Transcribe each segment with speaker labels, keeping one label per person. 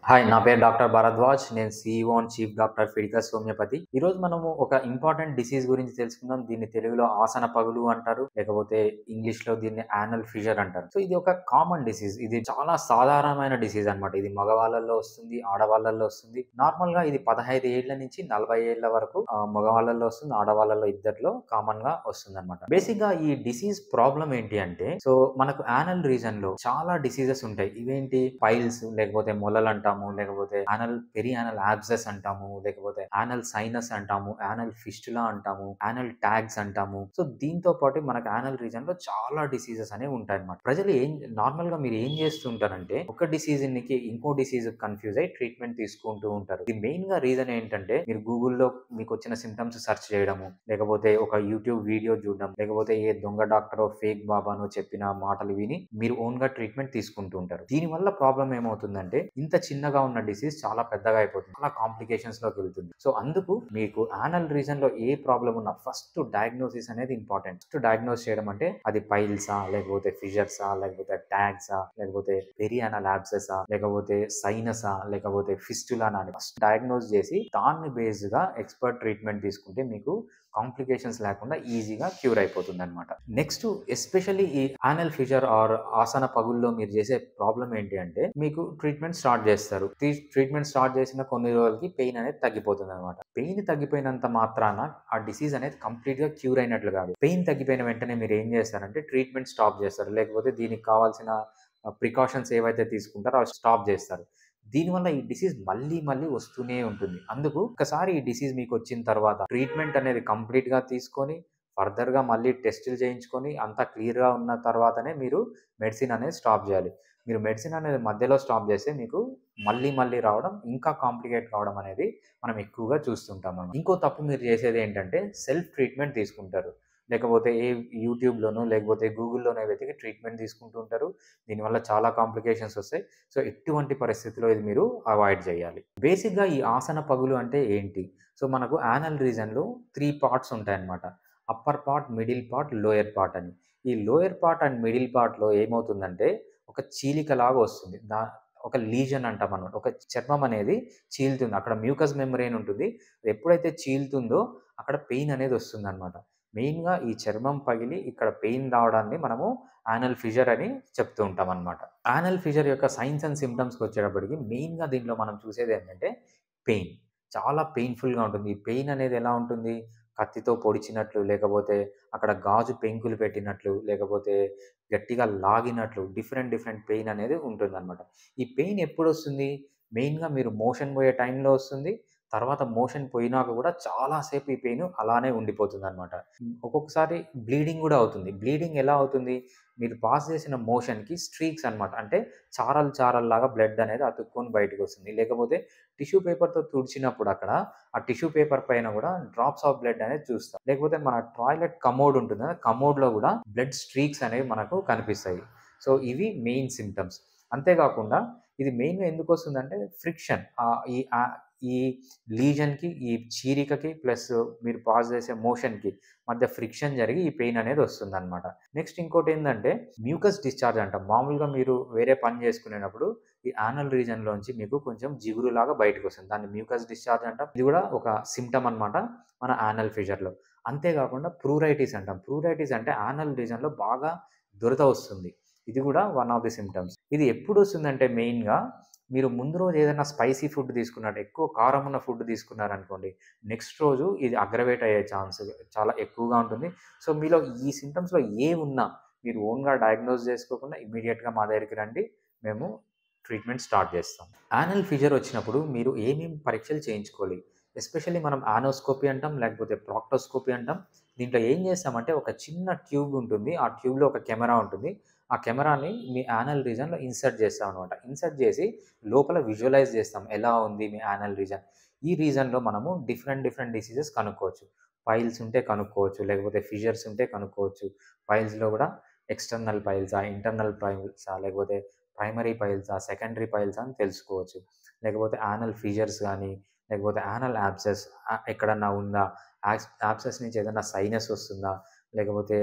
Speaker 1: Hi నా పేరు doctor Bharadwaj నేను సిఇఓ అండ్ చీఫ్ డాక్టర్ ఫిడికస్ హోమియోపతి ఈ రోజు మనము ఒక ఇంపార్టెంట్ డిసీజ్ గురించి తెలుసుకుందాం దీన్ని తెలుగులో ఆసన పగులు అంటారు లేకపోతే ఇంగ్లీష్ లో దీన్ని యానల్ ఫిజర్ అంటారు సో ఇది ఒక కామన్ డిసీజ్ ఇది చాలా సాధారణమైన డిసీజ్ అన్నమాట ఇది మగవాళ్ళల్లో వస్తుంది ఆడవాళ్ళల్లో వస్తుంది నార్మల్ గా ఇది పదహైదు ఏళ్ల నుంచి నలభై ఏళ్ల వరకు ఆ, మగవాళ్ళల్లో వస్తుంది ఆడవాళ్ళలో ఇద్దరిలో కామన్ గా వస్తుంది అనమాట బేసిక్ గా ఈ డిసీజ్ ప్రాబ్లం ఏంటి అంటే సో మనకు యానల్ రీజన్ లో చాలా డిసీజెస్ ఉంటాయి ఇవేంటి పైల్స్ లేకపోతే మొలలు అంటాము లేకపోతే యానల్ పెరి యానల్ యాబ్సెస్ అంటాము లేకపోతే యానల్ సైనస్ అంటాము యానల్ ఫిస్టులా అంటాము యానల్ ట్యాగ్స్ అంటాము సో దీంతో పాటు మనకు యానల్ రీజన్ లో చాలా డిసీజెస్ అనేవి ఉంటాయి అనమాట ప్రజలు ఏం నార్మల్ గా మీరు ఏం చేస్తుంటారంటే ఒక డిసీజ్ కి ఇంకో డిసీజ్ కన్ఫ్యూజ్ అయ్యి ట్రీట్మెంట్ తీసుకుంటూ ఉంటారు ఇది మెయిన్ గా రీజన్ ఏంటంటే మీరు గూగుల్లో మీకు వచ్చిన సిమ్టమ్స్ సెర్చ్ చేయడము లేకపోతే ఒక యూట్యూబ్ వీడియో చూడడం లేకపోతే ఏ దొంగ డాక్టర్ ఫేక్ బాబానో చెప్పిన మాటలు విని మీరు ఓన్ గా ట్రీట్మెంట్ తీసుకుంటూ ఉంటారు దీని వల్ల ప్రాబ్లం ఏమవుతుందంటే ఇంత చిన్నగా ఉన్న డిసీజ్ చాలా పెద్దగా అయిపోతుంది చాలా కాంప్లికేషన్స్ లోకి వెళ్తుంది సో అందుకు మీకు యానల్ రీజన్ లో ఏ ప్రాబ్లం ఉన్నా ఫస్ట్ డయాగ్నోసిస్ అనేది ఇంపార్టెంట్ ఫస్ట్ డయాగ్నోస్ చేయడం అంటే అది పైల్సా లేకపోతే ఫిజర్సా లేకపోతే ట్యాగ్సా లేకపోతే పెరియానల్ యాబ్సెసా లేకపోతే సైనసా లేకపోతే ఫిస్టులా అని ఫస్ట్ డయాగ్నోస్ చేసి దాన్ని బేస్ గా ఎక్స్పర్ట్ ట్రీట్మెంట్ తీసుకుంటే మీకు కాంప్లికేషన్స్ లేకుండా ఈజీగా క్యూర్ అయిపోతుంది అనమాట నెక్స్ట్ ఎస్పెషల్లీ ఈ యానల్ ఫిజర్ ఆర్ ఆసన పగుల్లో మీరు చేసే ప్రాబ్లం ఏంటి అంటే మీకు ట్రీట్మెంట్ స్టార్ట్ చేస్తారు ట్రీట్మెంట్ స్టార్ట్ చేసిన కొన్ని రోజులకి పెయిన్ అనేది తగ్గిపోతుంది అనమాట పెయిన్ తగ్గిపోయినంత మాత్రాన ఆ డిసీజ్ అనేది కంప్లీట్ గా క్యూర్ అయినట్లు కాదు పెయిన్ తగ్గిపోయిన వెంటనే మీరు ఏం చేస్తారంటే ట్రీట్మెంట్ స్టాప్ చేస్తారు లేకపోతే దీనికి కావాల్సిన ప్రికాషన్స్ ఏవైతే తీసుకుంటారో అవి స్టాప్ చేస్తారు దీనివల్ల ఈ డిసీజ్ మళ్ళీ మళ్ళీ వస్తూనే ఉంటుంది అందుకు ఒకసారి ఈ డిసీజ్ మీకు వచ్చిన తర్వాత ట్రీట్మెంట్ అనేది కంప్లీట్ గా తీసుకొని ఫర్దర్ గా మళ్ళీ టెస్టులు చేయించుకొని అంతా క్లియర్ గా ఉన్న తర్వాతనే మీరు మెడిసిన్ అనేది స్టాప్ చేయాలి మీరు మెడిసిన్ అనేది మధ్యలో స్టాప్ చేస్తే మీకు మళ్ళీ మళ్ళీ రావడం ఇంకా కాంప్లికేట్ కావడం అనేది మనం ఎక్కువగా చూస్తుంటాం మనం ఇంకో తప్పు మీరు చేసేది ఏంటంటే సెల్ఫ్ ట్రీట్మెంట్ తీసుకుంటారు లేకపోతే ఏ యూట్యూబ్లోనో లేకపోతే గూగుల్లోనో వెతికి ట్రీట్మెంట్ తీసుకుంటూ ఉంటారు దీనివల్ల చాలా కాంప్లికేషన్స్ వస్తాయి సో ఎటువంటి పరిస్థితిలో ఇది మీరు అవాయిడ్ చేయాలి బేసిక్గా ఈ ఆసన పగులు అంటే ఏంటి సో మనకు యానల్ రీజన్లో త్రీ పార్ట్స్ ఉంటాయన్నమాట upper part middle part lower part అని ఈ లోయర్ పార్ట్ అండ్ మిడిల్ పార్ట్లో ఏమవుతుందంటే ఒక చీలికలాగా వస్తుంది దా ఒక లీజన్ అంటాం అనమాట ఒక చర్మం అనేది చీలుతుంది అక్కడ మ్యూకస్ మెమరీన్ ఉంటుంది అది ఎప్పుడైతే చీలుతుందో అక్కడ పెయిన్ అనేది వస్తుంది అనమాట మెయిన్గా ఈ చర్మం పగిలి ఇక్కడ పెయిన్ రావడాన్ని మనము యానల్ ఫిజర్ అని చెప్తూ ఉంటాం అనమాట యానల్ ఫిజర్ యొక్క సైన్స్ అండ్ సిమ్టమ్స్కి వచ్చేటప్పటికి మెయిన్గా దీంట్లో మనం చూసేది ఏంటంటే పెయిన్ చాలా పెయిన్ఫుల్గా ఉంటుంది ఈ పెయిన్ అనేది ఎలా ఉంటుంది కత్తితో పొడిచినట్లు లేకపోతే అక్కడ గాజు పెంకులు పెట్టినట్లు లేకపోతే గట్టిగా లాగినట్లు డిఫరెంట్ డిఫరెంట్ పెయిన్ అనేది ఉంటుందన్నమాట ఈ పెయిన్ ఎప్పుడు వస్తుంది మెయిన్గా మీరు మోషన్ పోయే టైంలో వస్తుంది తర్వాత మోషన్ పోయినాక కూడా చాలాసేపు ఈ పెయిన్ అలానే ఉండిపోతుంది అనమాట ఒక్కొక్కసారి బ్లీడింగ్ కూడా అవుతుంది బ్లీడింగ్ ఎలా అవుతుంది మీరు పాస్ చేసిన మోషన్కి స్ట్రీక్స్ అనమాట అంటే చారలు చారల్లాగా బ్లడ్ అనేది అతుక్కొని బయటకు వస్తుంది లేకపోతే టిష్యూ పేపర్తో తుడిచినప్పుడు అక్కడ ఆ టిష్యూ పేపర్ పైన కూడా డ్రాప్స్ ఆఫ్ బ్లడ్ అనేది చూస్తాం లేకపోతే మన టాయిలెట్ కమోడ్ ఉంటుంది కదా కమోడ్లో కూడా బ్లడ్ స్ట్రీక్స్ అనేవి మనకు కనిపిస్తాయి సో ఇవి మెయిన్ సిమ్టమ్స్ అంతేకాకుండా ఇది మెయిన్గా ఎందుకు వస్తుందంటే ఫ్రిక్షన్ ఈ ఈ లీజన్కి ఈ చీరికకి ప్లస్ మీరు పాస్ చేసే మోషన్కి మధ్య ఫ్రిక్షన్ జరిగి ఈ పెయిన్ అనేది వస్తుంది అనమాట నెక్స్ట్ ఇంకోటి ఏంటంటే మ్యూకస్ డిశ్చార్జ్ అంటాం మామూలుగా మీరు వేరే పని చేసుకునేటప్పుడు ఈ యానల్ రీజన్లోంచి మీకు కొంచెం జిగురులాగా బయటకు వస్తుంది దాన్ని మ్యూకస్ డిశ్చార్జ్ అంటాం ఇది కూడా ఒక సిమ్టమ్ అనమాట మన యానల్ ఫిజర్లో అంతేకాకుండా ప్రూరైటిస్ అంటాం ప్రూరైటిస్ అంటే యానల్ రీజన్లో బాగా దురద వస్తుంది ఇది కూడా వన్ ఆఫ్ ది సిమ్టమ్స్ ఇది ఎప్పుడు వస్తుందంటే మెయిన్గా మీరు ముందు రోజు ఏదైనా స్పైసీ ఫుడ్ తీసుకున్నారు ఎక్కువ కారం ఉన్న ఫుడ్ తీసుకున్నారనుకోండి నెక్స్ట్ రోజు ఇది అగ్రవేట్ అయ్యే ఛాన్స్ చాలా ఎక్కువగా ఉంటుంది సో మీలో ఈ సిమ్టమ్స్లో ఏ ఉన్నా మీరు ఓన్గా డయాగ్నోస్ చేసుకోకుండా ఇమీడియట్గా మా దగ్గరికి రండి మేము ట్రీట్మెంట్ స్టార్ట్ చేస్తాం యానల్ ఫిజర్ వచ్చినప్పుడు మీరు ఏమేమి పరీక్షలు చేయించుకోవాలి ఎస్పెషల్లీ మనం ఆనోస్కోపీ అంటాం లేకపోతే ప్రాక్టోస్కోపీ అంటాం దీంట్లో ఏం చేస్తామంటే ఒక చిన్న ట్యూబ్ ఉంటుంది ఆ ట్యూబ్లో ఒక కెమెరా ఉంటుంది ఆ కెమెరాని మీ యానల్ రీజన్లో ఇన్సర్ట్ చేస్తాం అనమాట ఇన్సర్ట్ చేసి లోపల విజువలైజ్ చేస్తాం ఎలా ఉంది మీ యానల్ రీజన్ ఈ రీజన్లో మనము డిఫరెంట్ డిఫరెంట్ డిసీజెస్ కనుక్కోవచ్చు పైల్స్ ఉంటే కనుక్కోవచ్చు లేకపోతే ఫిజర్స్ ఉంటే కనుక్కోవచ్చు పైల్స్లో కూడా ఎక్స్టర్నల్ పైల్సా ఇంటర్నల్ పైల్సా లేకపోతే ప్రైమరీ పైల్సా సెకండరీ పైల్సా అని తెలుసుకోవచ్చు లేకపోతే యానల్ ఫిజర్స్ కానీ లేకపోతే యానల్ యాబ్సెస్ ఎక్కడన్నా ఉందా యాబ్సెస్ నుంచి ఏదైనా సైనస్ వస్తుందా లేకపోతే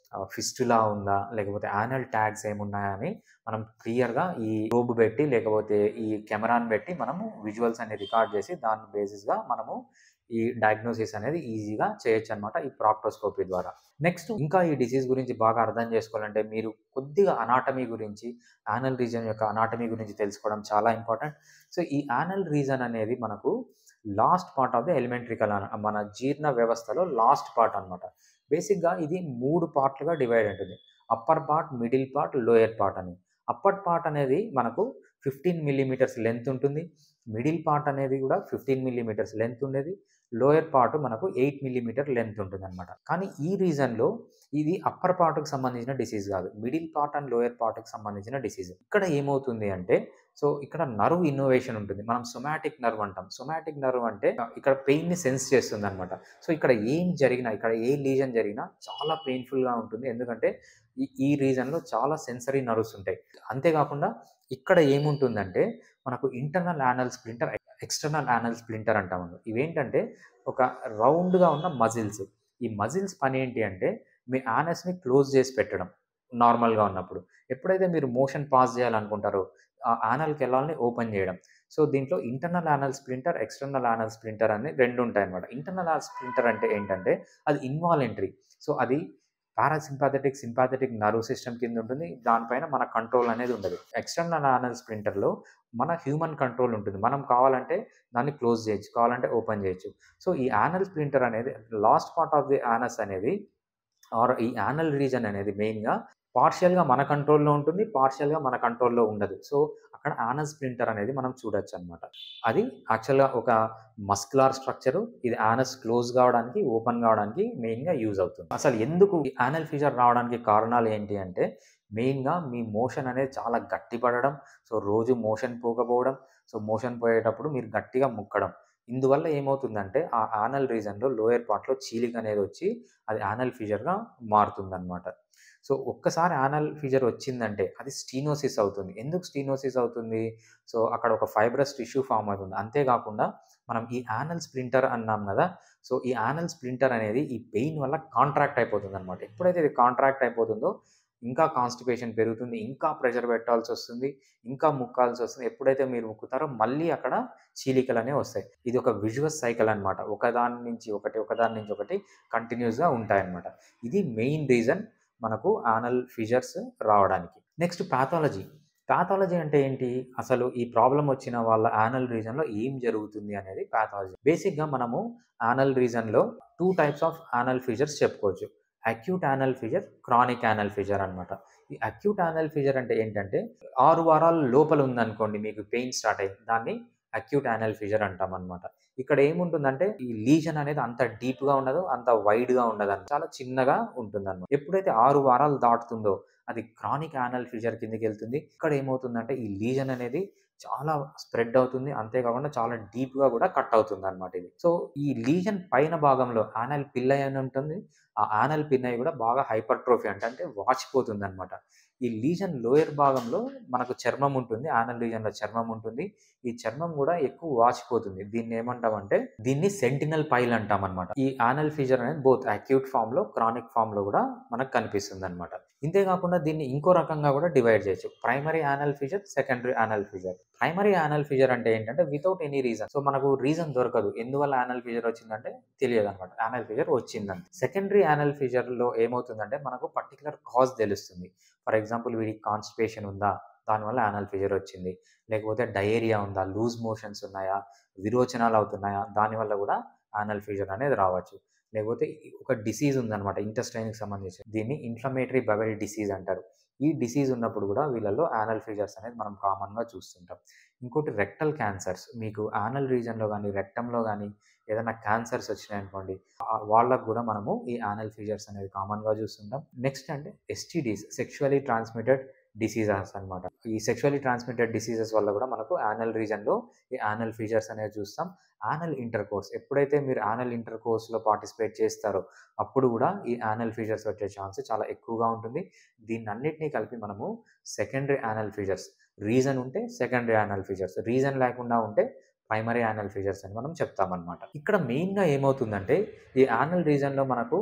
Speaker 1: ఫిస్టులా ఉందా లేకపోతే యానల్ ట్యాగ్స్ ఏమున్నాయా అని మనం క్లియర్గా ఈ రోబ్ పెట్టి లేకపోతే ఈ కెమెరాని పెట్టి మనము విజువల్స్ అనేది రికార్డ్ చేసి దాని బేసిస్గా మనము ఈ డయాగ్నోసిస్ అనేది ఈజీగా చేయొచ్చు అనమాట ఈ ప్రాక్టోస్కోపీ ద్వారా నెక్స్ట్ ఇంకా ఈ డిసీజ్ గురించి బాగా అర్థం చేసుకోవాలంటే మీరు కొద్దిగా అనాటమీ గురించి యానల్ రీజన్ యొక్క అనాటమీ గురించి తెలుసుకోవడం చాలా ఇంపార్టెంట్ సో ఈ యానల్ రీజన్ అనేది మనకు last part of the alimentary canal మన జీర్ణ వ్యవస్థలో లాస్ట్ పార్ట్ అనమాట బేసిక్గా ఇది మూడు పార్ట్లుగా డివైడ్ ఉంటుంది upper part middle part lower part అని అప్పర్ పార్ట్ అనేది మనకు ఫిఫ్టీన్ మిల్లీమీటర్స్ లెంత్ ఉంటుంది మిడిల్ పార్ట్ అనేది కూడా ఫిఫ్టీన్ మిల్లీమీటర్స్ లెంత్ ఉండేది లోయర్ పార్ట్ మనకు ఎయిట్ మిల్లీమీటర్ లెంత్ ఉంటుంది అనమాట కానీ ఈ రీజన్లో ఇది అప్పర్ పార్ట్కి సంబంధించిన డిసీజ్ కాదు మిడిల్ పార్ట్ అండ్ లోయర్ పార్ట్కి సంబంధించిన డిసీజ్ ఇక్కడ ఏమవుతుంది అంటే సో ఇక్కడ నర్వ్ ఇన్నోవేషన్ ఉంటుంది మనం సొమాటిక్ నర్వ్ అంటాం సొమాటిక్ నర్వ్ అంటే ఇక్కడ పెయిన్ని సెన్స్ చేస్తుంది అనమాట సో ఇక్కడ ఏం జరిగినా ఇక్కడ ఏ లీజన్ జరిగినా చాలా పెయిన్ఫుల్గా ఉంటుంది ఎందుకంటే ఈ ఈ రీజన్లో చాలా సెన్సరీ నర్వ్స్ ఉంటాయి అంతేకాకుండా ఇక్కడ ఏముంటుందంటే మనకు internal anal splinter external anal splinter అంటాం మనం ఇవేంటంటే ఒక రౌండ్గా ఉన్న మజిల్స్ ఈ మజిల్స్ పని ఏంటి అంటే మీ యానస్ని క్లోజ్ చేసి పెట్టడం నార్మల్గా ఉన్నప్పుడు ఎప్పుడైతే మీరు మోషన్ పాస్ చేయాలనుకుంటారో ఆ యానల్కి వెళ్ళాలని ఓపెన్ చేయడం సో దీంట్లో internal anal splinter external anal splinter అని రెండు ఉంటాయి అనమాట ఇంటర్నల్ యానల్ స్ప్లింటర్ అంటే ఏంటంటే అది ఇన్వాలెంటరీ సో అది పారాసింపాథెటిక్ సింపాథెటిక్ నర్వ్ సిస్టమ్ కింద ఉంటుంది దానిపైన మన కంట్రోల్ అనేది ఉండదు ఎక్స్టర్నల్ యానల్ స్ప్లింటర్లో మన హ్యూమన్ కంట్రోల్ ఉంటుంది మనం కావాలంటే దాన్ని క్లోజ్ చేయొచ్చు కావాలంటే ఓపెన్ చేయొచ్చు సో ఈ యానల్ స్ప్లింటర్ అనేది last part of the anus అనేది ఆర్ ఈ యానల్ రీజన్ అనేది మెయిన్గా పార్షియల్గా మన కంట్రోల్లో ఉంటుంది పార్షియల్గా మన కంట్రోల్లో ఉండదు సో అక్కడ యానల్ స్ప్లింటర్ అనేది మనం చూడొచ్చు అనమాట అది యాక్చువల్గా ఒక మస్కులార్ స్ట్రక్చరు ఇది యానస్ క్లోజ్ కావడానికి ఓపెన్ కావడానికి మెయిన్గా యూజ్ అవుతుంది అసలు ఎందుకు యానల్ ఫీజర్ రావడానికి కారణాలు ఏంటి అంటే మెయిన్గా మీ మోషన్ అనేది చాలా గట్టిపడడం సో రోజు మోషన్ పోకపోవడం సో మోషన్ పోయేటప్పుడు మీరు గట్టిగా ముక్కడం ఇందువల్ల ఏమవుతుందంటే ఆ యానల్ రీజన్లో లోయర్ పార్ట్లో చీలిక అనేది వచ్చి అది యానల్ ఫీజర్గా మారుతుందన్నమాట సో ఒక్కసారి యానల్ ఫీజర్ వచ్చిందంటే అది స్టీనోసిస్ అవుతుంది ఎందుకు స్టీనోసిస్ అవుతుంది సో అక్కడ ఒక ఫైబ్రస్ టిష్యూ ఫామ్ అవుతుంది అంతేకాకుండా మనం ఈ యానల్ స్ప్లింటర్ అన్నాం కదా సో ఈ యానల్ స్ప్లింటర్ అనేది ఈ పెయిన్ వల్ల కాంట్రాక్ట్ అయిపోతుంది అనమాట ఎప్పుడైతే ఇది కాంట్రాక్ట్ అయిపోతుందో ఇంకా కాన్స్టిపేషన్ పెరుగుతుంది ఇంకా ప్రెషర్ పెట్టాల్సి వస్తుంది ఇంకా ముక్కాల్సి వస్తుంది ఎప్పుడైతే మీరు ముక్కుతారో మళ్ళీ అక్కడ చీలికలు అనేవి వస్తాయి ఇది ఒక విజువస్ సైకిల్ అనమాట ఒకదాని నుంచి ఒకటి ఒకదాని నుంచి ఒకటి కంటిన్యూస్గా ఉంటాయన్నమాట ఇది మెయిన్ రీజన్ మనకు యానల్ ఫిజర్స్ రావడానికి నెక్స్ట్ ప్యాథాలజీ ప్యాథాలజీ అంటే ఏంటి అసలు ఈ ప్రాబ్లం వచ్చిన వాళ్ళ యానల్ రీజన్లో ఏం జరుగుతుంది అనేది ప్యాథాలజీ బేసిక్గా మనము యానల్ రీజన్లో two types of anal fissures చెప్పుకోవచ్చు acute anal fissure chronic anal fissure అనమాట ఈ అక్యూట్ యానల్ ఫీజర్ అంటే ఏంటంటే ఆరు వారాల లోపల ఉందనుకోండి మీకు పెయిన్ స్టార్ట్ అయ్యి దాన్ని అక్యూట్ యానల్ ఫీజర్ అంటాం అనమాట ఇక్కడ ఏముంటుందంటే ఈ లీజన్ అనేది అంత డీప్గా ఉండదు అంత వైడ్గా ఉండదు అని చాలా చిన్నగా ఉంటుంది అనమాట ఎప్పుడైతే ఆరు వారాలు దాటుతుందో అది క్రానిక్ యానల్ ఫీజర్ కిందకి వెళ్తుంది ఇక్కడ ఏమవుతుందంటే ఈ లీజన్ అనేది చాలా స్ప్రెడ్ అవుతుంది అంతేకాకుండా చాలా డీప్గా కూడా కట్ అవుతుంది అనమాట ఇది సో ఈ లీజన్ పైన భాగంలో యానల్ పిల్లై అని ఉంటుంది ఆ యానల్ పిన్నై కూడా బాగా హైపర్ట్రోఫీ అంటే అంటే వాచిపోతుంది అనమాట ఈ లీజన్ లోయర్ భాగంలో మనకు చర్మం ఉంటుంది యానల్ లీజన్లో చర్మం ఉంటుంది ఈ చర్మం కూడా ఎక్కువ వాచిపోతుంది దీన్ని ఏమంటామంటే దీన్ని సెంటినల్ పైల్ అంటాం అనమాట ఈ యానల్ ఫీజర్ అనేది బోత్ అక్యూట్ ఫామ్ లో క్రానిక్ ఫామ్ లో కూడా మనకు కనిపిస్తుంది అనమాట ఇంతేకాకుండా దీన్ని ఇంకో రకంగా కూడా డివైడ్ చేయొచ్చు primary anal fissure secondary anal fissure primary anal fissure అంటే ఏంటంటే వితౌట్ ఎనీ రీజన్ సో మనకు రీజన్ దొరకదు ఎందువల్ల యానల్ ఫీజర్ వచ్చిందంటే తెలియదు అనమాట యానల్ ఫీజర్ వచ్చిందంటే సెకండరీ యానల్ ఫీజర్ లో ఏమవుతుందంటే మనకు పర్టికులర్ కాజ్ తెలుస్తుంది ఫర్ ఎగ్జాంపుల్ వీడికి కాన్స్టిపేషన్ ఉందా దానివల్ల యానల్ ఫీజర్ వచ్చింది లేకపోతే డయేరియా ఉందా లూజ్ మోషన్స్ ఉన్నాయా విరోచనాలు అవుతున్నాయా దానివల్ల కూడా యానల్ ఫీజర్ అనేది రావచ్చు లేకపోతే ఒక డిసీజ్ ఉందన్నమాట ఇంటెస్టైన్కి సంబంధించి దీన్ని ఇన్ఫ్లమేటరీ బవెల్ డిసీజ్ అంటారు ఈ డిసీజ్ ఉన్నప్పుడు కూడా వీళ్ళలో యానల్ ఫీజర్స్ అనేది మనం కామన్గా చూస్తుంటాం ఇంకోటి రెక్టల్ క్యాన్సర్స్ మీకు యానల్ రీజన్లో కానీ రెక్టంలో కానీ ఏదైనా క్యాన్సర్స్ వచ్చినాయి అనుకోండి వాళ్ళకు కూడా మనము ఈ యానల్ ఫీజర్స్ అనేది కామన్గా చూస్తుంటాం నెక్స్ట్ అంటే ఎస్టీడీస్ సెక్షువలీ ట్రాన్స్మిటెడ్ డిసీజెస్ అనమాట ఈ సెక్షువలీ ట్రాన్స్మిటెడ్ డిసీజెస్ వల్ల కూడా మనకు యానల్ రీజన్లో ఈ యానల్ ఫీజర్స్ అనేది చూస్తాం యానల్ ఇంటర్ కోర్స్ ఎప్పుడైతే మీరు యానల్ ఇంటర్ కోర్స్లో పార్టిసిపేట్ చేస్తారో అప్పుడు కూడా ఈ యానల్ ఫీజర్స్ వచ్చే ఛాన్స్ చాలా ఎక్కువగా ఉంటుంది దీన్ని అన్నిటినీ కలిపి మనము సెకండరీ యానల్ ఫీజర్స్ రీజన్ ఉంటే సెకండరీ యానల్ ఫీజర్స్ రీజన్ లేకుండా ఉంటే ప్రైమరీ యానల్ ఫీజర్స్ అని మనం చెప్తామన్నమాట ఇక్కడ మెయిన్గా ఏమవుతుందంటే ఈ యానల్ రీజన్లో మనకు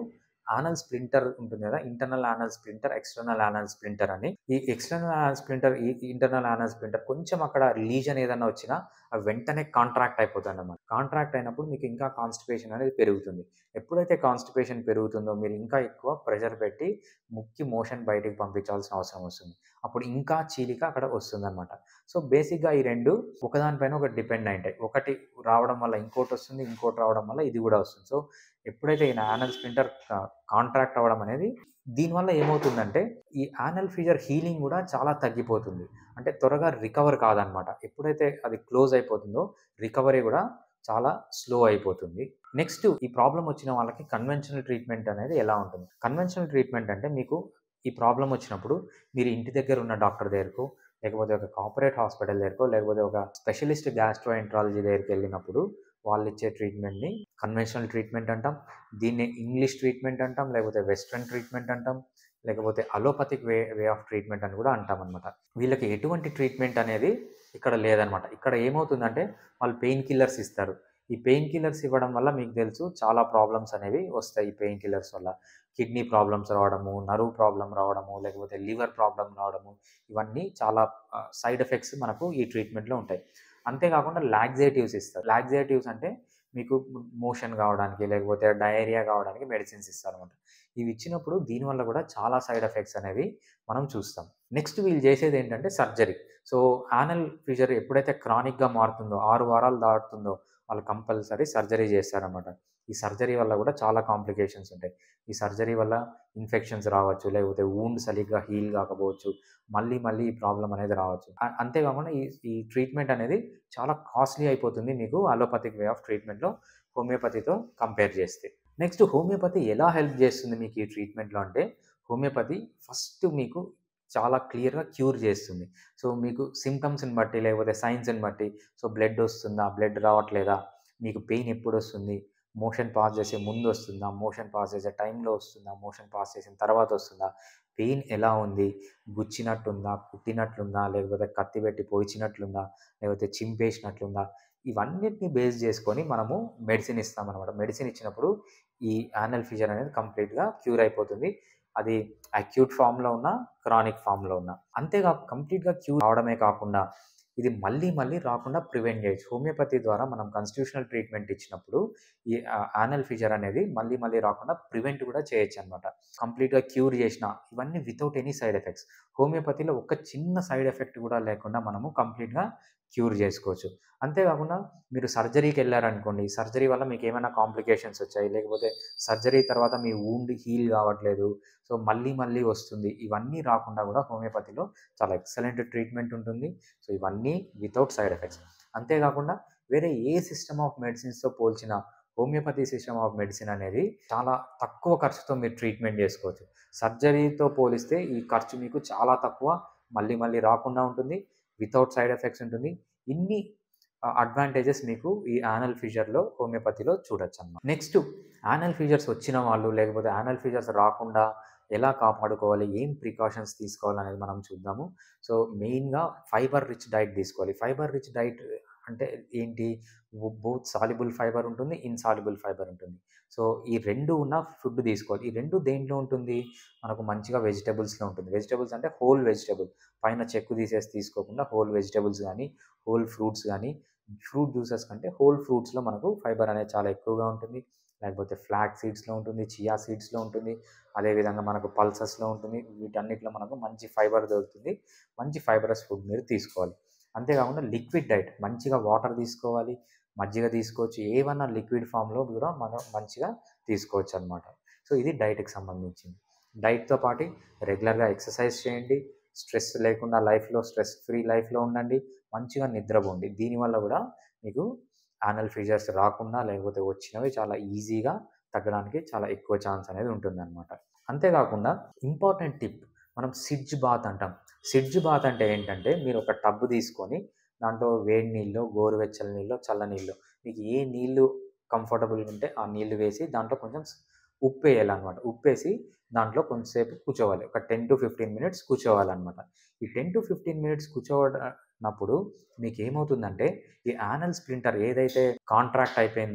Speaker 1: యానల్ స్ప్లింటర్ ఉంటుంది కదా internal anal splinter external anal splinter అని ఈ ఎక్స్టర్నల్ యానల్ స్ప్లింటర్ ఈ ఇంటర్నల్ యానల్ స్ప్లింటర్ కొంచెం అక్కడ లీజన్ ఏదైనా వచ్చినా అవి వెంటనే కాంట్రాక్ట్ అయిపోతుంది అన్నమాట కాంట్రాక్ట్ అయినప్పుడు మీకు ఇంకా కాన్స్టిపేషన్ అనేది పెరుగుతుంది ఎప్పుడైతే కాన్స్టిపేషన్ పెరుగుతుందో మీరు ఇంకా ఎక్కువ ప్రెషర్ పెట్టి ముక్కి మోషన్ బయటికి పంపించాల్సిన అవసరం వస్తుంది అప్పుడు ఇంకా చీలిక అక్కడ వస్తుంది అనమాట సో బేసిక్గా ఈ రెండు ఒకదానిపైన ఒకటి డిపెండ్ అయి ఉంటాయి ఒకటి రావడం వల్ల ఇంకోటి వస్తుంది ఇంకోటి రావడం వల్ల ఇది కూడా వస్తుంది సో ఎప్పుడైతే ఈ యానల్ స్ప్లింటర్ కాంట్రాక్ట్ అవ్వడం అనేది దీనివల్ల ఏమవుతుందంటే ఈ యానల్ ఫీజర్ హీలింగ్ కూడా చాలా తగ్గిపోతుంది అంటే త్వరగా రికవర్ కాదనమాట ఎప్పుడైతే అది క్లోజ్ అయిపోతుందో రికవరీ కూడా చాలా స్లో అయిపోతుంది నెక్స్ట్ ఈ ప్రాబ్లం వచ్చిన వాళ్ళకి కన్వెన్షనల్ ట్రీట్మెంట్ అనేది ఎలా ఉంటుంది కన్వెన్షనల్ ట్రీట్మెంట్ అంటే మీకు ఈ ప్రాబ్లం వచ్చినప్పుడు మీరు ఇంటి దగ్గర ఉన్న డాక్టర్ దగ్గరకు లేకపోతే ఒక కార్పొరేట్ హాస్పిటల్ దగ్గరకో లేకపోతే ఒక స్పెషలిస్ట్ గ్యాస్ట్రో ఎంట్రాలజీ దగ్గరికి వెళ్ళినప్పుడు వాళ్ళు ఇచ్చే ట్రీట్మెంట్ని కన్వెన్షనల్ ట్రీట్మెంట్ అంటాం దీన్ని ఇంగ్లీష్ ట్రీట్మెంట్ అంటాం లేకపోతే వెస్ట్రన్ ట్రీట్మెంట్ అంటాం లేకపోతే allopathic way way of treatment అని కూడా అంటాం అనమాట వీళ్ళకి ఎటువంటి ట్రీట్మెంట్ అనేది ఇక్కడ లేదనమాట ఇక్కడ ఏమవుతుందంటే వాళ్ళు పెయిన్ కిల్లర్స్ ఇస్తారు ఈ పెయిన్ కిల్లర్స్ ఇవ్వడం వల్ల మీకు తెలుసు చాలా ప్రాబ్లమ్స్ అనేవి వస్తాయి ఈ పెయిన్ కిల్లర్స్ వల్ల కిడ్నీ ప్రాబ్లమ్స్ రావడము నరువు ప్రాబ్లం రావడము లేకపోతే లివర్ ప్రాబ్లం రావడము ఇవన్నీ చాలా సైడ్ ఎఫెక్ట్స్ మనకు ఈ ట్రీట్మెంట్లో ఉంటాయి అంతేకాకుండా లాగ్జేటివ్స్ ఇస్తారు లాగ్జేటివ్స్ అంటే మీకు మోషన్ కావడానికి లేకపోతే డయేరియా కావడానికి మెడిసిన్స్ ఇస్తారనమాట ఇవి ఇచ్చినప్పుడు దీనివల్ల కూడా చాలా సైడ్ ఎఫెక్ట్స్ అనేవి మనం చూస్తాం నెక్స్ట్ వీళ్ళు చేసేది ఏంటంటే సర్జరీ సో యానల్ ఫీజర్ ఎప్పుడైతే క్రానిక్గా మారుతుందో ఆరు వారాలు దాటుతుందో వాళ్ళు కంపల్సరీ సర్జరీ చేస్తారనమాట ఈ సర్జరీ వల్ల కూడా చాలా కాంప్లికేషన్స్ ఉంటాయి ఈ సర్జరీ వల్ల ఇన్ఫెక్షన్స్ రావచ్చు లేకపోతే వూండ్ సరిగ్గా హీల్ కాకపోవచ్చు మళ్ళీ మళ్ళీ ఈ ప్రాబ్లం అనేది రావచ్చు అ- అంతేకాకుండా ఈ ఈ ట్రీట్మెంట్ అనేది చాలా కాస్ట్లీ అయిపోతుంది మీకు అలోపతిక్ వే ఆఫ్ ట్రీట్మెంట్లో హోమియోపతితో కంపేర్ చేస్తే నెక్స్ట్ హోమియోపతి ఎలా హెల్ప్ చేస్తుంది మీకు ఈ ట్రీట్మెంట్లో అంటే హోమియోపతి ఫస్ట్ మీకు చాలా క్లియర్గా క్యూర్ చేస్తుంది సో మీకు సిమ్టమ్స్ని బట్టి లేకపోతే సైన్స్ని బట్టి సో బ్లడ్ వస్తుందా బ్లడ్ రావట్లేదా మీకు పెయిన్ ఎప్పుడు వస్తుంది మోషన్ పాస్ చేసే ముందు వస్తుందా మోషన్ పాస్ చేసే టైంలో వస్తుందా మోషన్ పాస్ చేసిన తర్వాత వస్తుందా పెయిన్ ఎలా ఉంది గుచ్చినట్టుందా కుట్టినట్లుందా లేకపోతే కత్తి పెట్టి పొడిచినట్లుందా లేకపోతే చింపేసినట్లుందా ఇవన్నిటిని బేస్ చేసుకొని మనము మెడిసిన్ ఇస్తామన్నమాట మెడిసిన్ ఇచ్చినప్పుడు ఈ యానల్ ఫీజర్ అనేది కంప్లీట్గా క్యూర్ అయిపోతుంది అది అక్యూట్ ఫామ్లో ఉన్న క్రానిక్ ఫామ్లో ఉన్న అంతేగా కంప్లీట్గా క్యూర్ అవడమే కాకుండా ఇది మళ్ళీ మళ్ళీ రాకుండా ప్రివెంట్ చేయొచ్చు హోమియోపతి ద్వారా మనం కాన్స్టిట్యూషనల్ ట్రీట్మెంట్ ఇచ్చినప్పుడు ఈ యానల్ ఫీజర్ అనేది మళ్ళీ మళ్ళీ రాకుండా ప్రివెంట్ కూడా చేయొచ్చు అనమాట కంప్లీట్గా క్యూర్ చేసిన ఇవన్నీ వితౌట్ ఎనీ సైడ్ ఎఫెక్ట్స్ హోమియోపతిలో ఒక చిన్న సైడ్ ఎఫెక్ట్ కూడా లేకుండా మనము కంప్లీట్గా క్యూర్ చేసుకోవచ్చు అంతేకాకుండా మీరు సర్జరీకి వెళ్ళారనుకోండి సర్జరీ వల్ల మీకు ఏమైనా కాంప్లికేషన్స్ వచ్చాయి లేకపోతే సర్జరీ తర్వాత మీ వూండ్ హీల్ కావట్లేదు సో మళ్ళీ మళ్ళీ వస్తుంది ఇవన్నీ రాకుండా కూడా హోమియోపతిలో చాలా ఎక్సలెంట్ ట్రీట్మెంట్ ఉంటుంది సో ఇవన్నీ వితౌట్ సైడ్ ఎఫెక్ట్స్ అంతేకాకుండా వేరే ఏ సిస్టమ్ ఆఫ్ మెడిసిన్స్తో పోల్చిన హోమియోపతి సిస్టమ్ ఆఫ్ మెడిసిన్ అనేది చాలా తక్కువ ఖర్చుతో మీరు ట్రీట్మెంట్ చేసుకోవచ్చు సర్జరీతో పోలిస్తే ఈ ఖర్చు మీకు చాలా తక్కువ మళ్ళీ మళ్ళీ రాకుండా ఉంటుంది వితౌట్ సైడ్ ఎఫెక్ట్స్ ఉంటుంది ఇన్ని అడ్వాంటేజెస్ మీకు ఈ యానల్ ఫీజర్లో హోమియోపతిలో చూడొచ్చు అన్నమాట నెక్స్ట్ యానల్ ఫీజర్స్ వచ్చిన వాళ్ళు లేకపోతే యానల్ ఫీజర్స్ రాకుండా ఎలా కాపాడుకోవాలి ఏం ప్రికాషన్స్ తీసుకోవాలి అనేది మనం చూద్దాము సో మెయిన్గా ఫైబర్ రిచ్ డైట్ తీసుకోవాలి ఫైబర్ రిచ్ డైట్ అంటే ఏంటి బోత్ సాల్యుబుల్ ఫైబర్ ఉంటుంది ఇన్సాల్యుబుల్ ఫైబర్ ఉంటుంది సో ఈ రెండు ఉన్న ఫుడ్ తీసుకోవాలి ఈ రెండు దేంట్లో ఉంటుంది మనకు మంచిగా వెజిటబుల్స్లో ఉంటుంది వెజిటబుల్స్ అంటే హోల్ వెజిటబుల్ పైన చెక్కు తీసేసి తీసుకోకుండా హోల్ వెజిటబుల్స్ కానీ హోల్ ఫ్రూట్స్ కానీ ఫ్రూట్ జ్యూసెస్ కంటే హోల్ ఫ్రూట్స్లో మనకు ఫైబర్ అనేది చాలా ఎక్కువగా ఉంటుంది లేకపోతే ఫ్లాక్ సీడ్స్లో ఉంటుంది చియా సీడ్స్లో ఉంటుంది అదేవిధంగా మనకు పల్సస్లో ఉంటుంది వీటన్నిటిలో మనకు మంచి ఫైబర్ దొరుకుతుంది మంచి ఫైబరస్ ఫుడ్ మీరు తీసుకోవాలి అంతేకాకుండా లిక్విడ్ డైట్ మంచిగా వాటర్ తీసుకోవాలి మజ్జిగ తీసుకోవచ్చు ఏమన్నా లిక్విడ్ ఫామ్లో కూడా మనం మంచిగా తీసుకోవచ్చు అనమాట సో ఇది డైట్కి సంబంధించింది డైట్తో పాటు రెగ్యులర్గా ఎక్సర్సైజ్ చేయండి స్ట్రెస్ లేకుండా లైఫ్లో స్ట్రెస్ ఫ్రీ లైఫ్లో ఉండండి మంచిగా నిద్రపోండి దీనివల్ల కూడా మీకు యానల్ ఫీజర్స్ రాకుండా లేకపోతే వచ్చినవి చాలా ఈజీగా తగ్గడానికి చాలా ఎక్కువ ఛాన్స్ అనేది ఉంటుందన్నమాట అంతేకాకుండా ఇంపార్టెంట్ టిప్ మనం సిడ్జ్ బాత్ అంటాం సిడ్జ్ బాత్ అంటే ఏంటంటే మీరు ఒక టబ్ తీసుకొని దాంట్లో వేడి నీళ్ళు గోరువెచ్చల నీళ్ళు చల్ల నీళ్ళు మీకు ఏ నీళ్ళు కంఫర్టబుల్గా ఉంటే ఆ నీళ్ళు వేసి దాంట్లో కొంచెం ఉప్పు వేయాలన్నమాట ఉప్పు వేసి దాంట్లో కొంచెంసేపు కూర్చోవాలి ఒక టెన్ టు ఫిఫ్టీన్ మినిట్స్ కూర్చోవాలన్నమాట ఈ టెన్ టు ఫిఫ్టీన్ మినిట్స్ కూర్చోవడనప్పుడు మీకు ఏమవుతుందంటే ఈ యానల్ స్ప్లింటర్ ఏదైతే కాంట్రాక్ట్ అయిపోయిందో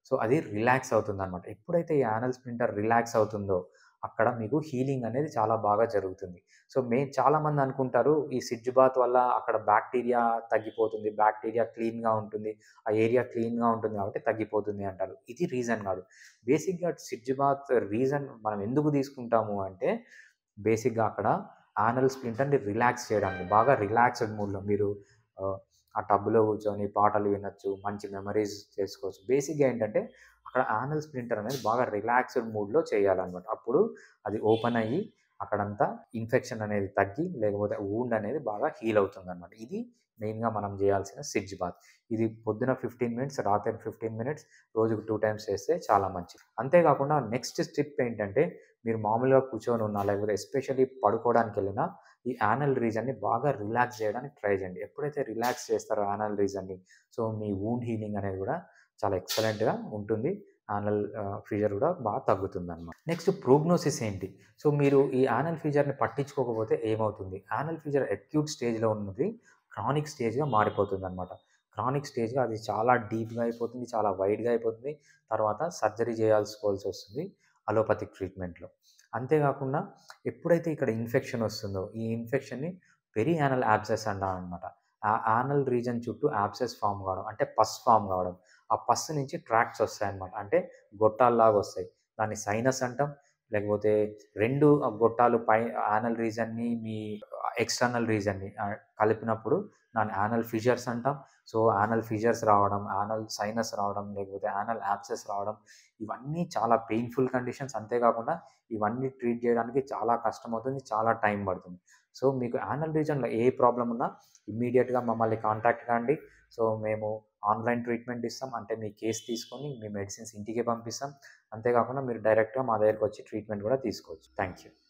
Speaker 1: సో అది రిలాక్స్ అవుతుందనమాట. ఎప్పుడైతే ఈ యానల్ స్ప్లింటర్ రిలాక్స్ అవుతుందో, అక్కడ మీకు హీలింగ్ అనేది చాలా బాగా జరుగుతుంది. సో, మెయిన్ చాలామంది అనుకుంటారు ఈ సిడ్జ్ బాత్ వల్ల అక్కడ బాక్టీరియా తగ్గిపోతుంది. బాక్టీరియా క్లీన్‌గా ఉంటుంది. ఆ ఏరియా క్లీన్‌గా ఉంటుంది కాబట్టి తగ్గిపోతుంది అంటారు. ఇది రీజన్ కాదు. బేసిక్‌గా సిడ్జ్ బాత్ రీజన్ మనం ఎందుకు తీసుకుంటాము అంటే, బేసిక్‌గా అక్కడ యానల్ స్ప్లింటర్‌ని రిలాక్స్ చేయడానికి. బాగా రిలాక్స్‌డ్ మూడ్‌లో మీరు ఆహ్, ఆ టబ్‌లో కూర్చొని పాటలు వినొచ్చు. మంచి మెమరీస్ చేసుకోవచ్చు. బేసిక్‌గా ఏంటంటే, అక్కడ యానల్ స్ప్లింటర్ అనేది బాగా రిలాక్స్‌డ్ మూడ్‌లో చేయాలనమాట. అప్పుడు అది ఓపెన్ అయ్యి అక్కడంతా ఇన్ఫెక్షన్ అనేది తగ్గి, లేకపోతే వూండ్ అనేది బాగా హీల్ అవుతుందనమాట. ఇది మెయిన్‌గా మనం చేయాల్సిన సిడ్జ్ బాత్. ఇది పొద్దున 15 మినిట్స్, రాత్రి 15 మినిట్స్, రోజుకు 2 టైమ్స్ చేస్తే చాలా మంచిది. అంతే కాకుండా నెక్స్ట్ స్టెప్ ఏంటంటే, మీరు మామూలుగా కూర్చొని ఉన్నా, లేకపోతే ఎస్పెషల్లీ పడుకోవడానికెళ్ళినా, ఈ యానల్ రీజన్‌ని బాగా రిలాక్స్ చేయడానికి ట్రై చేయండి. ఎప్పుడైతే రిలాక్స్ చేస్తారో యానల్ రీజన్‌ని, సో, మీ వూండ్ హీలింగ్ అనేది కూడా చాలా ఎక్సలెంట్‌గా ఉంటుంది. యానల్ ఆహ్, ఫీజర్ కూడా బాగా తగ్గుతుందనమాట. నెక్స్ట్ ప్రోగ్నోసిస్ ఏంటి? సో, మీరు ఈ యానల్ ఫీజర్‌ని పట్టించుకోకపోతే ఏమవుతుంది? యానల్ ఫీజర్ అక్యూట్ స్టేజ్‌లో ఉన్నది క్రానిక్ స్టేజ్‌గా మారిపోతుందనమాట. క్రానిక్ స్టేజ్‌గా అది చాలా డీప్‌గా అయిపోతుంది. చాలా వైడ్‌గా అయిపోతుంది. తర్వాత సర్జరీ చేయాల్సుకోవాల్సి వస్తుంది అలోపతిక్ ట్రీట్మెంట్‌లో. అంతేకాకుండా ఎప్పుడైతే ఇక్కడ ఇన్ఫెక్షన్ వస్తుందో, ఈ ఇన్ఫెక్షన్‌ని పెరి యానల్ యాబ్సెస్ అంటామనమాట. ఆ యానల్ రీజన్ చుట్టూ యాబ్సెస్ ఫార్మ్ కావడం. అంటే పస్ ఫార్మ్ కావడం. ఆ పస్ నుంచి ట్రాక్ట్స్ వస్తాయన్నమాట. అంటే గొట్టాల్లాగా వస్తాయి. దాన్ని సైనస్ అంటాం. లేకపోతే 2 ఆహ్, గొట్టాలు పై యానల్ రీజన్‌ని మీ ఎక్స్టర్నల్ రీజన్‌ని ఆహ్, కలిపినప్పుడు దాన్ని యానల్ ఫిషర్స్ అంటాం. సో, యానల్ ఫిషర్స్ రావడం, యానల్ సైనస్ రావడం, లేకపోతే యానల్ యాబ్సెస్ రావడం, ఇవన్నీ చాలా పెయిన్‌ఫుల్ కండిషన్స్. అంతేకాకుండా ఇవన్నీ ట్రీట్ చేయడానికి చాలా కష్టమవుతుంది. చాలా టైం పడుతుంది. సో, మీకు యానల్ రీజన్‌లో ఏ ప్రాబ్లమ్ ఉన్నా ఇమ్మీడియేట్‌గా మమ్మల్ని కాంటాక్ట్ కండి. సో, మేము ఆన్‌లైన్ ట్రీట్మెంట్ ఇస్తాం. అంటే మీ కేస్ తీసుకొని మీ మెడిసిన్స్ ఇంటికే పంపిస్తాం. అంతేకాకుండా మీరు డైరెక్ట్‌గా మా దగ్గరకొచ్చి ట్రీట్మెంట్ కూడా తీసుకోవచ్చు. Thank you.